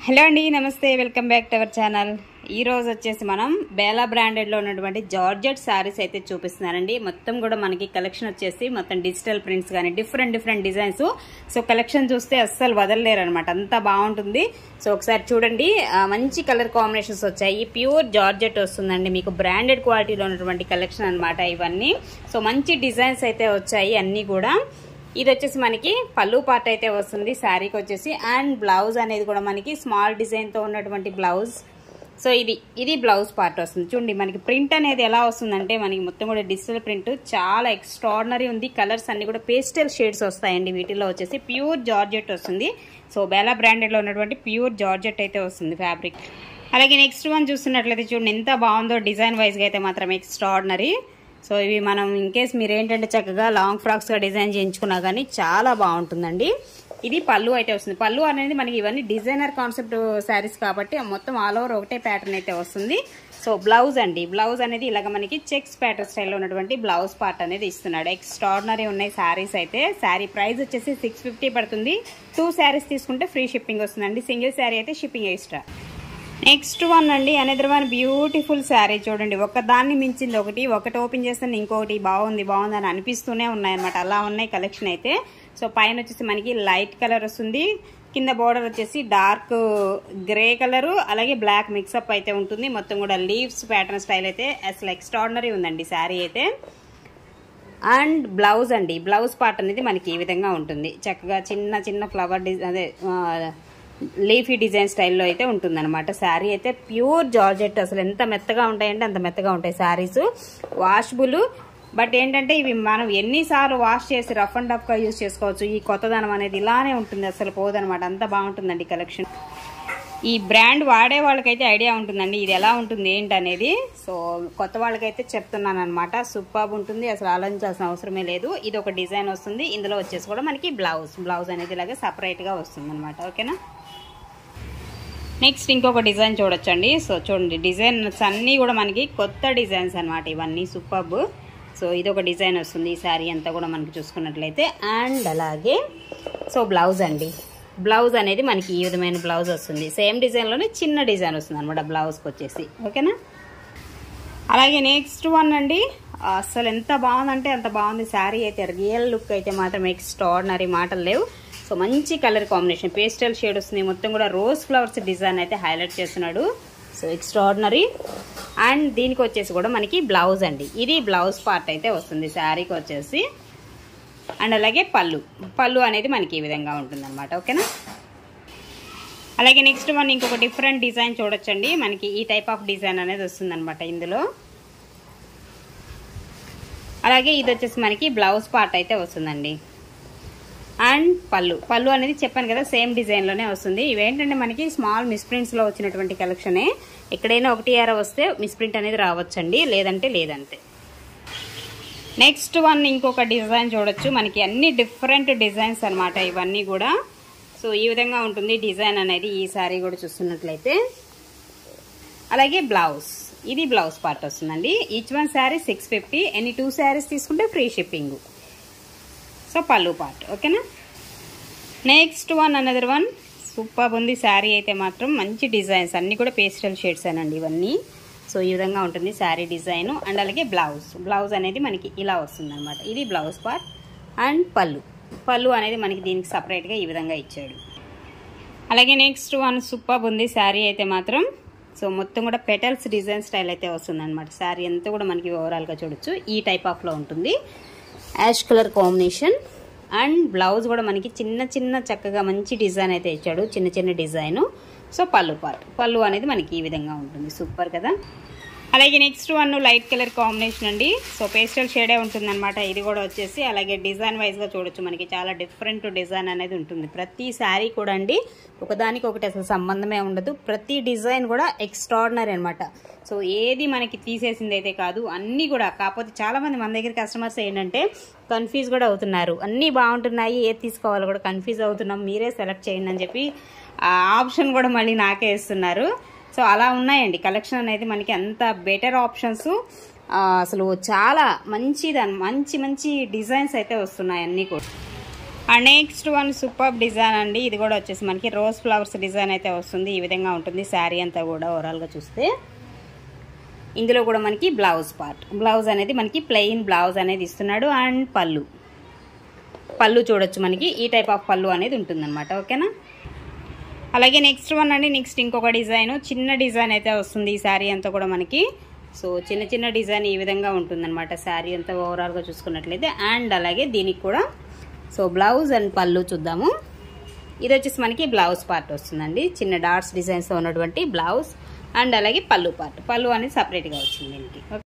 hello అండి నమస్తే welcome back to our channel ఈ రోజు వచ్చేసి మనం బేలా బ్రాండెడ్లో ఉన్నటువంటి జార్జెట్ శారీస్ అయితే చూపిస్తున్నానండి మొత్తం కూడా మనకి కలెక్షన్ వచ్చేసి మొత్తం డిజిటల్ ప్రింట్స్ కానీ different different designs so collection చూస్తే అస్సలు వదలలేరు అనమాట అంతా బాగుంటుంది సో ఒకసారి చూడండి ఆ, మంచి కలర్ కాంబినేషన్స్ వచ్చాయి ప్యూర్ జార్జెట్ వస్తుందండి మీకు బ్రాండెడ్ క్వాలిటీలో ఉన్నటువంటి కలెక్షన్ అన్నమాట ఇవన్నీ సో మంచి డిజైన్స్ అయితే వచ్చాయి అన్నీ కూడా ఇది వచ్చేసి మనకి పళ్ళు పార్ట్ అయితే వస్తుంది శారీకి వచ్చేసి అండ్ బ్లౌజ్ అనేది కూడా మనకి స్మాల్ డిజైన్ తో ఉన్నటువంటి బ్లౌజ్ సో ఇది ఇది బ్లౌజ్ పార్ట్ వస్తుంది చూడండి మనకి ప్రింట్ అనేది ఎలా వస్తుందంటే మనకి మొత్తం కూడా డిజిటల్ ప్రింట్ చాలా ఎక్స్ట్రాడినరీ ఉంది కలర్స్ అన్ని కూడా పేస్టల్ షేడ్స్ వస్తాయండి వీటిలో వచ్చేసి ప్యూర్ జార్జెట్ వస్తుంది సో బేలా బ్రాండెడ్ లో ఉన్నటువంటి ప్యూర్ జార్జెట్ అయితే వస్తుంది ఫ్యాబ్రిక్ అలాగే నెక్స్ట్ వన్ చూస్తున్నట్లయితే చూడండి ఎంత బాగుందో డిజైన్ వైజ్ గా అయితే మాత్రం ఎక్స్ట్రాడినరీ సో ఇవి మనం ఇన్ కేస్ మీరు ఏంటంటే చక్కగా లాంగ్ ఫ్రాక్స్ గా డిజైన్ చేయించుకున్నా కానీ చాలా బాగుంటుందండి ఇది పళ్ళు అయితే వస్తుంది పళ్ళు అనేది మనకి ఇవన్నీ డిజైనర్ కాన్సెప్ట్ శారీస్ కాబట్టి మొత్తం ఆల్ ఓవర్ ఒకటే ప్యాటర్న్ అయితే వస్తుంది సో బ్లౌజ్ అండి బ్లౌజ్ అనేది ఇలాగ మనకి చెక్స్ ప్యాటర్న్ స్టైల్లో ఉన్నటువంటి బ్లౌజ్ పార్ట్ అనేది ఇస్తున్నాడు ఎక్స్ట్రాడినరీ ఉన్నాయి శారీస్ అయితే శారీ ప్రైస్ వచ్చేసి సిక్స్ ఫిఫ్టీ పడుతుంది టూ శారీస్ తీసుకుంటే ఫ్రీ షిప్పింగ్ వస్తుందండి సింగిల్ శారీ అయితే షిప్పింగ్ ఎక్స్ట్రా నెక్స్ట్ వన్ అండి అనదర్ వన్ బ్యూటిఫుల్ శారీ చూడండి ఒక దాన్ని మించింది ఒకటి ఒకటి ఓపెన్ చేస్తే ఇంకొకటి బాగుంది బాగుంది అని అనిపిస్తూనే ఉన్నాయన్నమాట అలా ఉన్నాయి కలెక్షన్ అయితే సో పైన వచ్చేసి మనకి లైట్ కలర్ వస్తుంది కింద బోర్డర్ వచ్చేసి డార్క్ గ్రే కలర్ అలాగే బ్లాక్ మిక్సప్ అయితే ఉంటుంది మొత్తం కూడా లీవ్స్ ప్యాటర్న్ స్టైల్ అయితే అసలు ఎక్స్ట్రాడినరీ ఉందండి శారీ అయితే అండ్ బ్లౌజ్ అండి బ్లౌజ్ పార్ట్ అనేది మనకి ఈ విధంగా ఉంటుంది చక్కగా చిన్న చిన్న ఫ్లవర్ డిజైన్ అదే లీఫీ డిజైన్ స్టైల్లో అయితే ఉంటుంది అనమాట శారీ అయితే ప్యూర్ జార్జెట్ అసలు ఎంత మెత్తగా ఉంటాయంటే అంత మెత్తగా ఉంటాయి శారీస్ వాషబుల్ బట్ ఏంటంటే ఇవి మనం ఎన్నిసార్లు వాష్ చేసి రఫ్ అండ్ టఫ్గా యూజ్ చేసుకోవచ్చు ఈ కొత్తదనం అనేది ఇలానే ఉంటుంది అసలు పోదనమాట అంత బాగుంటుందండి కలెక్షన్ ఈ బ్రాండ్ వాడే వాళ్ళకైతే ఐడియా ఉంటుందండి ఇది ఎలా ఉంటుంది ఏంటి అనేది సో కొత్త వాళ్ళకైతే చెప్తున్నాను అనమాట సూపర్ ఉంటుంది అసలు ఆలోచించాల్సిన అవసరమే లేదు ఇది ఒక డిజైన్ వస్తుంది ఇందులో వచ్చేసి కూడా మనకి బ్లౌజ్ బ్లౌజ్ అనేది ఇలాగే సపరేట్గా వస్తుంది అనమాట ఓకేనా నెక్స్ట్ ఇంకొక డిజైన్ చూడొచ్చండి సో చూడండి డిజైన్స్ అన్నీ కూడా మనకి కొత్త డిజైన్స్ అనమాట ఇవన్నీ సూపర్బ్ సో ఇది ఒక డిజైన్ వస్తుంది ఈ శారీ అంతా కూడా మనకి చూసుకున్నట్లయితే అండ్ అలాగే సో బ్లౌజ్ అండి బ్లౌజ్ అనేది మనకి ఈ విధమైన బ్లౌజ్ వస్తుంది సేమ్ డిజైన్లోనే చిన్న డిజైన్ వస్తుంది అనమాట బ్లౌజ్కి వచ్చేసి ఓకేనా అలాగే నెక్స్ట్ వన్ అండి అసలు ఎంత బాగుందంటే అంత బాగుంది శారీ అయితే రియల్ లుక్ అయితే మాత్రం ఎక్స్ట్రాడినరీ మాటలు లేవు సో మంచి కలర్ కాంబినేషన్ పేస్టల్ షేడ్ వస్తుంది మొత్తం కూడా రోజ్ ఫ్లవర్స్ డిజైన్ అయితే హైలైట్ చేస్తున్నాడు సో ఎక్స్ట్రాడినరీ అండ్ దీనికి వచ్చేసి కూడా మనకి బ్లౌజ్ అండి ఇది బ్లౌజ్ పార్ట్ అయితే వస్తుంది శారీకి వచ్చేసి అండ్ అలాగే పళ్ళు పళ్ళు అనేది మనకి ఈ విధంగా ఉంటుందన్నమాట ఓకేనా అలాగే నెక్స్ట్ వన్ ఇంకొక డిఫరెంట్ డిజైన్ చూడొచ్చండి మనకి ఈ టైప్ ఆఫ్ డిజైన్ అనేది వస్తుందన్నమాట ఇందులో అలాగే ఇది వచ్చేసి మనకి బ్లౌజ్ పార్ట్ అయితే వస్తుందండి అండ్ పళ్ళు పళ్ళు అనేది చెప్పాను కదా సేమ్ డిజైన్లోనే వస్తుంది ఇవేంటంటే మనకి స్మాల్ మిస్ప్రింట్స్లో వచ్చినటువంటి కలెక్షనే ఎక్కడైనా ఒకటి ఆర వస్తే మిస్ప్రింట్ అనేది రావచ్చండి లేదంటే లేదంతే నెక్స్ట్ వన్ ఇంకొక డిజైన్ చూడొచ్చు మనకి అన్ని డిఫరెంట్ డిజైన్స్ అనమాట ఇవన్నీ కూడా సో ఈ విధంగా ఉంటుంది డిజైన్ అనేది ఈ శారీ కూడా చూస్తున్నట్లయితే అలాగే బ్లౌజ్ ఇది బ్లౌజ్ పార్ట్ వస్తుందండి each one sari six fifty any two saris తీసుకుంటే ఫ్రీ షిప్పింగ్ సో పళ్ళు పార్ట్ ఓకేనా next one another one super ఉంది శారీ అయితే మాత్రం మంచి డిజైన్స్ అన్నీ కూడా పేస్టల్ షేడ్స్ అనండి ఇవన్నీ సో ఈ విధంగా ఉంటుంది శారీ డిజైన్ అండ్ అలాగే బ్లౌజ్ బ్లౌజ్ అనేది మనకి ఇలా వస్తుంది అనమాట ఇది బ్లౌజ్ పార్ట్ అండ్ పళ్ళు పళ్ళు అనేది మనకి దీనికి సపరేట్గా ఈ విధంగా ఇచ్చాడు అలాగే నెక్స్ట్ వన్ సూపర్ ఉంది శారీ అయితే మాత్రం సో మొత్తం కూడా పెటల్స్ డిజైన్ స్టైల్ అయితే వస్తుంది అనమాట శారీ అంతా కూడా మనకి ఓవరాల్గా చూడొచ్చు ఈ టైప్ ఆఫ్లో ఉంటుంది ash colour combination and blouse కూడా మనకి చిన్న చిన్న చక్కగా మంచి డిజైన్ అయితే ఇచ్చాడు చిన్న చిన్న డిజైన్ సో పళ్ళు పార్ట్ పళ్ళు అనేది మనకి ఈ విధంగా ఉంటుంది సూపర్ కదా అలాగే next one light colour combination అండి సో పేస్టల్ షేడే ఉంటుందన్నమాట ఇది కూడా వచ్చేసి అలాగే డిజైన్ వైజ్గా చూడొచ్చు మనకి చాలా డిఫరెంట్ డిజైన్ అనేది ఉంటుంది ప్రతి శారీ కూడా అండి ఒకదానికి ఒకటి అసలు సంబంధమే ఉండదు ప్రతి డిజైన్ కూడా ఎక్స్ట్రాడినరీ అనమాట సో ఏది మనకి తీసేసింది అయితే కాదు అన్నీ కూడా కాకపోతే చాలామంది మన దగ్గర కస్టమర్స్ ఏంటంటే కన్ఫ్యూజ్ కూడా అవుతున్నారు అన్నీ బాగుంటున్నాయి ఏది తీసుకోవాలో కూడా కన్ఫ్యూజ్ అవుతున్నాం మీరే సెలెక్ట్ చేయండి అని చెప్పి ఆ ఆప్షన్ కూడా మళ్ళీ నాకే ఇస్తున్నారు సో అలా ఉన్నాయండి కలెక్షన్ అనేది మనకి అంత బెటర్ ఆప్షన్స్ అసలు చాలా మంచిది మంచి మంచి డిజైన్స్ అయితే వస్తున్నాయి అన్నీ కూడా and next one super design అండి ఇది కూడా వచ్చేసి మనకి రోజ్ ఫ్లవర్స్ డిజైన్ అయితే వస్తుంది ఈ విధంగా ఉంటుంది శారీ అంతా కూడా ఓవరాల్గా చూస్తే ఇందులో కూడా మనకి బ్లౌజ్ పార్ట్ బ్లౌజ్ అనేది మనకి ప్లెయిన్ బ్లౌజ్ అనేది ఇస్తున్నాడు అండ్ పళ్ళు పళ్ళు చూడొచ్చు మనకి ఈ టైప్ ఆఫ్ పళ్ళు అనేది ఉంటుందన్నమాట ఓకేనా అలాగే నెక్స్ట్ వన్ అండి నెక్స్ట్ ఇంకొక డిజైన్ చిన్న డిజైన్ అయితే వస్తుంది ఈ శారీ అంతా కూడా మనకి సో చిన్న చిన్న డిజైన్ ఈ విధంగా ఉంటుందన్నమాట శారీ అంతా ఓవరాల్గా చూసుకున్నట్లయితే అండ్ అలాగే దీనికి కూడా సో బ్లౌజ్ అండ్ పళ్ళు చూద్దాము ఇది వచ్చేసి మనకి బ్లౌజ్ పార్ట్ వస్తుందండి చిన్న డాట్స్ డిజైన్స్ ఉన్నటువంటి బ్లౌజ్ అండ్ అలాగే పళ్ళు పార్ట్ పళ్ళు అనేది సపరేట్గా వచ్చింది దీనికి